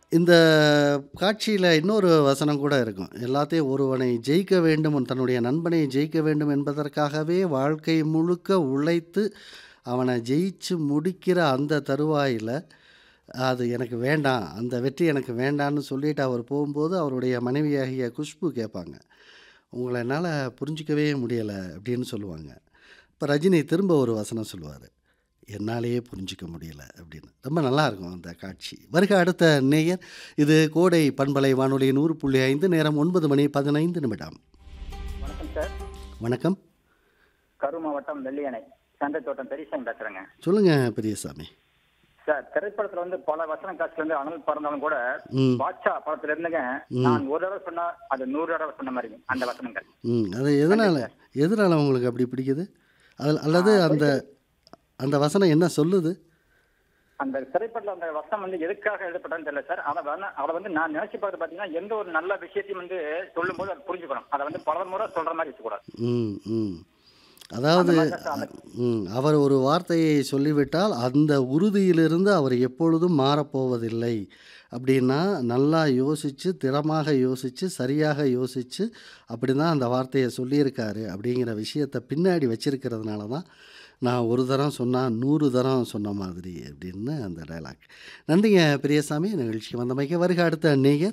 இந்த காட்சியில இன்னொரு வசனம் கூட இருக்கும். எல்லாத்தையும் ஒருவனை ஜெயிக்க வேண்டும், தன்னுடைய நண்பனை ஜெயிக்க வேண்டும் என்பதற்காகவே வாழ்க்கை முழுக்க உழைத்து, அவன ஜெயிச்சு முடிக்கிற அந்த தருவாயில, அது எனக்கு வேண்டாம். அந்த வெற்றி எனக்கு வேண்டான்னு சொல்லிட்டு அவர் போகும்போது, அவருடைய மனைவியாகிய குஷ்பு கேட்பாங்க. "உங்கள என்னால புரிஞ்சுக்கவே முடியல" அப்படின்னு சொல்லுவாங்க. இப்ப ரஜினி திரும்ப ஒரு வசனம் சொல்லுவாரு. "என்னாலேயே புரிஞ்சுக்க முடியல" அப்படின்னு. ரொம்ப நல்லாருக்கும் அந்த காட்சி. வருக அடுத்த நேயர். இது கோடை பண்பலை வானொலி 100.5 நேரம் 9 மணி 15 நிமிடம். வணக்கம் சார். வணக்கம். கரூர் மாவட்டம் வெள்ளியணை. சந்தைத்தோட்டம் பெரியசாமி பேசுறேங்க. சொல்லுங்க பெரியசாமி. சார் திரைப்படத்துல வந்து பல வசன காட்சிகள் வந்து அனல் பறந்தாலும் கூட, ம். பாட்ஷா படத்துல இருந்துங்க, ம். நான் ஒரு தடவை சொன்னா அது 100 தடவை சொன்ன மாரிங்க. அந்த வசனங்கள். ம். அது எதனால எதனால உங்களுக்கு அப்படி பிடிக்குது? அதில் அல்லது ஆ, அந்த அந்த வசனம் என்ன சொல்லுது? அந்த திரைப்படத்துல அந்த வசனம் வந்து எதுக்காக எழுதப்பட்டதுன்னு தெரியல சார். அத வந்து அத வந்து நான் நினைச்சு பார்த்து பாத்தீங்கன்னா, எந்த ஒரு நல்ல விஷயத்தையும் வந்து சொல்லும்போது அது புரிஞ்சுக்கணும். அத வந்து பல முறை சொல்ற மாரி இருக்கக்கூடாது. ம், ம். அதாவது அந்த மாதிரி தான் சார் அந்த ம். அவர் ஒரு வார்த்தையை சொல்லிவிட்டால், அந்த உறுதியிலிருந்து அவர் எப்பொழுதும் மாறப்போவதில்லை. அப்படின்னா, நல்லா யோசிச்சு, திறமாக யோசிச்சு, சரியாக யோசிச்சு, அப்படிதான் அந்த வார்த்தைய சொல்லியிருக்காரு அப்படிங்கிற விஷயத்த பின்னாடி வச்சிருக்கிறதுனால தான், நான் ஒரு தரம் சொன்னா 100 தரம் சொன்ன மாதிரி அப்படின்னு அந்த டயலாக். நன்றிங்க பெரியசாமி. நிகழ்ச்சிக்கு வந்தமைக்கு. வருக அடுத்த நேயர்.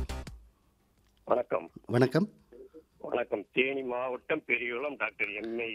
வணக்கம் வணக்கம். வணக்கம் தேனி மாவட்டம் பெரியகுளம் டாக்டர் எம்ஏ